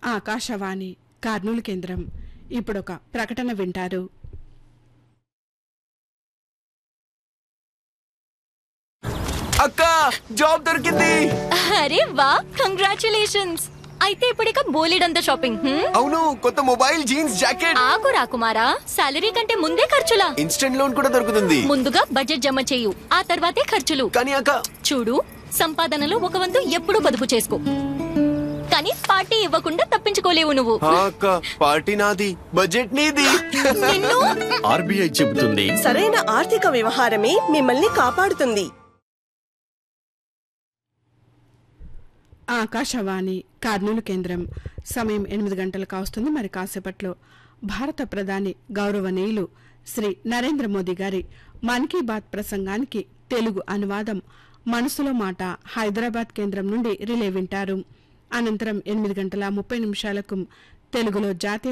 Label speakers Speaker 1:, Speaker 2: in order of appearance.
Speaker 1: ఆకాశవాణి కర్నూలు కేంద్రం ఇప్పుడొక ప్రకటన వింటారు
Speaker 2: అక్క జాబ్ దొరికింది
Speaker 3: అరే వా కంగ్రాచులేషన్స్ అయితే ఇప్పుడిక బోలెడంత షాపింగ్ హ్మ్?
Speaker 2: అవును కొత్త మొబైల్ జీన్స్ జాకెట్
Speaker 3: ఆగు రాకుమారా సాలరీ కంటే ముందే ఖర్చులా
Speaker 2: ఇన్స్టెంట్ లోన్ కూడా దొరుకుతుంది
Speaker 3: ముందుగా బడ్జెట్ జమ చేయు ఆ తర్వాతే ఖర్చులు
Speaker 2: కానీ అక్క
Speaker 3: చూడు సంపాదనలో ఒక వంతు ఎప్పుడూ పొదుపు చేసుకో కానీ పార్టీ ఇవ్వకుండా తప్పించుకోలేవు నువ్వు
Speaker 2: ఆ అక్క పార్టీ నాది బడ్జెట్ నీది
Speaker 3: నిన్ను
Speaker 4: ఆర్బీఐ చెబుతుంది
Speaker 5: సరైన ఆర్థిక వ్యవహారమే మిమ్మల్ని కాపాడుతుంది
Speaker 1: ఆకాశవాణి కర్నూలు కేంద్రం సమయం ఎనిమిది గంటలు కావస్తుంది మరి కాసేపట్లో భారత ప్రధాని గౌరవనీయులు శ్రీ నరేంద్ర మోదీ గారి మన్ కీ బాత్ ప్రసంగానికి తెలుగు అనువాదం మనసులో మాట హైదరాబాద్ కేంద్రం నుండి రిలే వింటారు అనంతరం ఎనిమిది గంటల ముప్పై నిమిషాలకు తెలుగులో జాతీయ